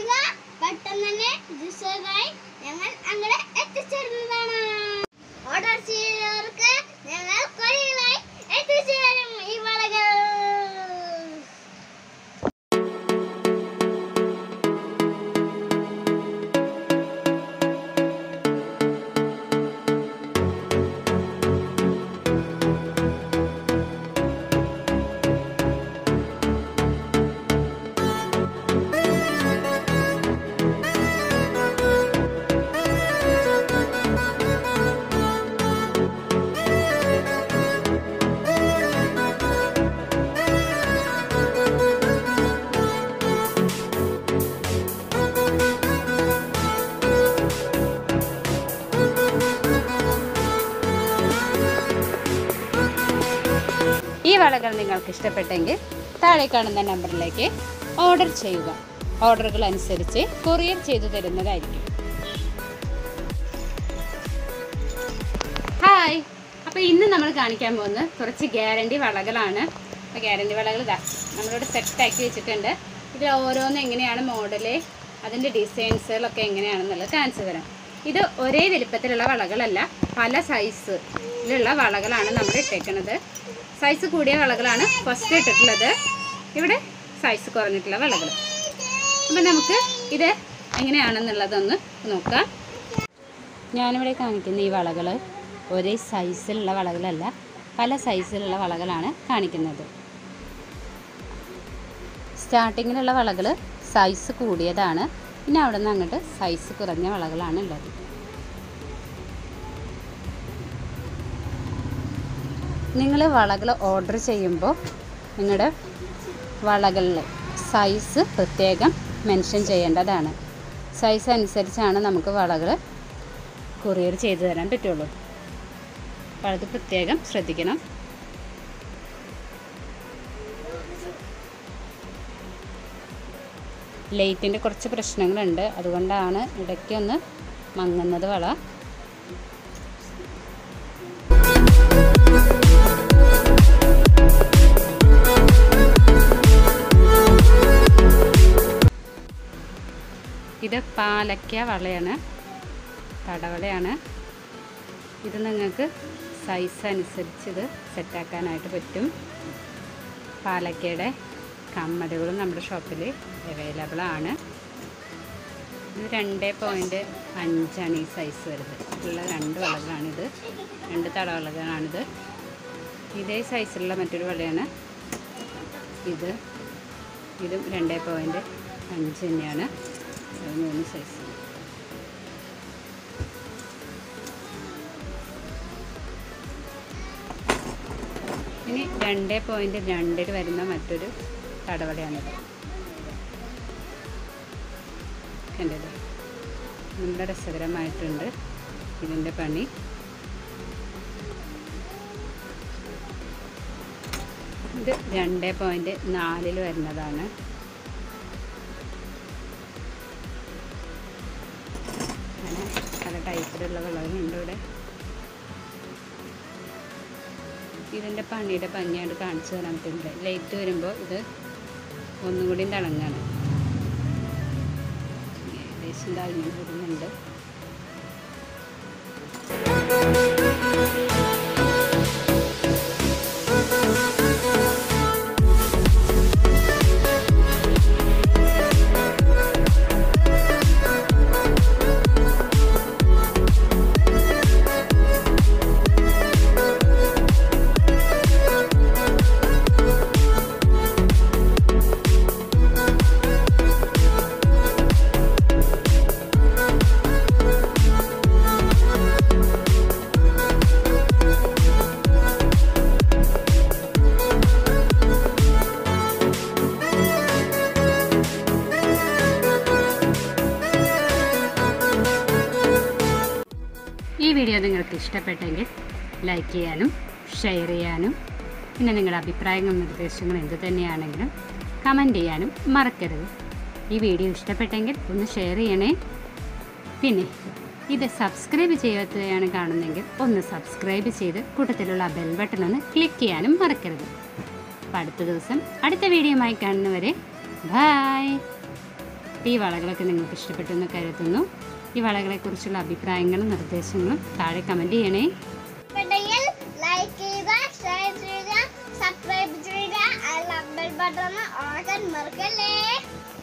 ഇതാ പെട്ടെന്ന് തന്നെ ജിസോറായി ഞങ്ങൾ അങ്ങനെ എത്തിച്ചേരുന്നതാണ് ഓർഡർ ചെയ്തവർക്ക് ഞങ്ങൾ കൊറിയറായി എത്തിച്ചേരും ഈ വളകൾ ഈ വളകൾ നിങ്ങൾക്ക് ഇഷ്ടപ്പെട്ടെങ്കിൽ താഴെ കാണുന്ന നമ്പറിലേക്ക് ഓർഡർ ചെയ്യുക ഓർഡറുകൾ അനുസരിച്ച് കൊറിയർ ചെയ്തു തരുന്നതായിരിക്കും ഹായ് അപ്പോൾ ഇന്ന് നമ്മൾ കാണിക്കാൻ പോകുന്നത് കുറച്ച് ഗ്യാരണ്ടി വളകളാണ് അപ്പോൾ ഗ്യാരണ്ടി വളകൾ ഇതാ നമ്മളിവിടെ സെറ്റാക്കി വെച്ചിട്ടുണ്ട് ഇതിൽ ഓരോന്നും എങ്ങനെയാണ് മോഡല് അതിൻ്റെ ഡിസൈൻസുകളൊക്കെ എങ്ങനെയാണെന്നുള്ളത് കാണിച്ചു തരാം ഇത് ഒരേ വലുപ്പത്തിലുള്ള വളകളല്ല പല സൈസിലുള്ള വളകളാണ് നമ്മൾ ഇട്ടേക്കുന്നത് സൈസ് കൂടിയ വളകളാണ് ഫസ്റ്റ് ഇട്ടിട്ടുള്ളത് ഇവിടെ സൈസ് കുറഞ്ഞിട്ടുള്ള വളകൾ അപ്പം നമുക്ക് ഇത് എങ്ങനെയാണെന്നുള്ളതൊന്ന് നോക്കാം ഞാനിവിടെ കാണിക്കുന്ന ഈ വളകൾ ഒരേ സൈസിലുള്ള വളകളല്ല പല സൈസിലുള്ള വളകളാണ് കാണിക്കുന്നത് സ്റ്റാർട്ടിങ്ങിലുള്ള വളകൾ സൈസ് കൂടിയതാണ് പിന്നെ അവിടെ നിന്ന് അങ്ങോട്ട് സൈസ് കുറഞ്ഞ വളകളാണ് ഉള്ളത് നിങ്ങൾ വളകൾ ഓർഡർ ചെയ്യുമ്പോൾ നിങ്ങളുടെ വളകളിൽ സൈസ് പ്രത്യേകം മെൻഷൻ ചെയ്യേണ്ടതാണ് സൈസ് അനുസരിച്ചാണ് നമുക്ക് വളകൾ കൊറിയർ ചെയ്തു തരാൻ പറ്റുള്ളൂ അപ്പോൾ അത് പ്രത്യേകം ശ്രദ്ധിക്കണം ലൈറ്റിൻ്റെ കുറച്ച് പ്രശ്നങ്ങളുണ്ട് അതുകൊണ്ടാണ് ഇടയ്ക്കൊന്ന് മങ്ങുന്നത് വള ഇത് പാലക്ക വളയാണ് തടവളയാണ് ഇത് നിങ്ങൾക്ക് സൈസ് അനുസരിച്ച് ഇത് സെറ്റാക്കാനായിട്ട് പറ്റും പാലക്കയുടെ കമ്മലുകളും നമ്മുടെ ഷോപ്പിൽ അവൈലബിൾ ആണ് ഇത് രണ്ട് പോയിൻറ്റ് അഞ്ചാണ് ഈ സൈസ് വരുന്നത് ഉള്ള രണ്ട് വളകളാണിത് രണ്ട് തടവളകളാണിത് ഇതേ സൈസിലുള്ള മറ്റൊരു വളയാണ് ഇത് ഇതും രണ്ട് പോയിൻറ്റ് അഞ്ച് തന്നെയാണ് അത് മൂന്ന് സൈസ് ഇനി രണ്ട് പോയിൻറ്റ് രണ്ടിൽ വരുന്ന മറ്റൊരു തടവളയാണിത് കണ്ടത് നല്ല രസകരമായിട്ടുണ്ട് ഇതിൻ്റെ പണി ഇത് രണ്ട് പോയിൻറ്റ് നാലിൽ വരുന്നതാണ് അങ്ങനെ പല ടൈപ്പിലുള്ള വിളകളുണ്ട് ഇവിടെ ഇതിൻ്റെ പണിയുടെ ഭംഗിയായിട്ട് കാണിച്ചു തരാൻ പറ്റുന്നില്ല ലൈറ്റ് വരുമ്പോൾ ഇത് ഒന്നുകൂടി തിളങ്ങാണ് ഏകദേശം തിളങ്ങി വരുന്നുണ്ട് ഈ വീഡിയോ നിങ്ങൾക്ക് ഇഷ്ടപ്പെട്ടെങ്കിൽ ലൈക്ക് ചെയ്യാനും ഷെയർ ചെയ്യാനും പിന്നെ നിങ്ങളുടെ അഭിപ്രായങ്ങളും നിർദ്ദേശങ്ങളും എന്ത് തന്നെയാണെങ്കിലും കമൻറ്റ് ചെയ്യാനും മറക്കരുത് ഈ വീഡിയോ ഇഷ്ടപ്പെട്ടെങ്കിൽ ഒന്ന് ഷെയർ ചെയ്യണേ പിന്നെ ഇത് സബ്സ്ക്രൈബ് ചെയ്യാത്തതാണ് കാണുന്നെങ്കിൽ ഒന്ന് സബ്സ്ക്രൈബ് ചെയ്ത് കൂട്ടത്തിലുള്ള ബെൽ ബട്ടൺ ഒന്ന് ക്ലിക്ക് ചെയ്യാനും മറക്കരുത് അപ്പോൾ അടുത്ത ദിവസം അടുത്ത വീഡിയോയുമായി കാണുന്നവരെ ബായ് അപ്പോൾ ഈ വളകളൊക്കെ നിങ്ങൾക്ക് ഇഷ്ടപ്പെട്ടെന്ന് കരുതുന്നു ഈ വളകളെക്കുറിച്ചുള്ള അഭിപ്രായങ്ങളും നിർദ്ദേശങ്ങളും താഴെ കമൻറ്റ് ചെയ്യണേ ഇഷ്ടപ്പെട്ടെങ്കിൽ ലൈക്ക് ചെയ്യുക ഷെയർ ചെയ്യുക സബ്സ്ക്രൈബ് ചെയ്യുക ആ ബെൽ ബട്ടൺ ഓണാക്കാൻ മറക്കല്ലേ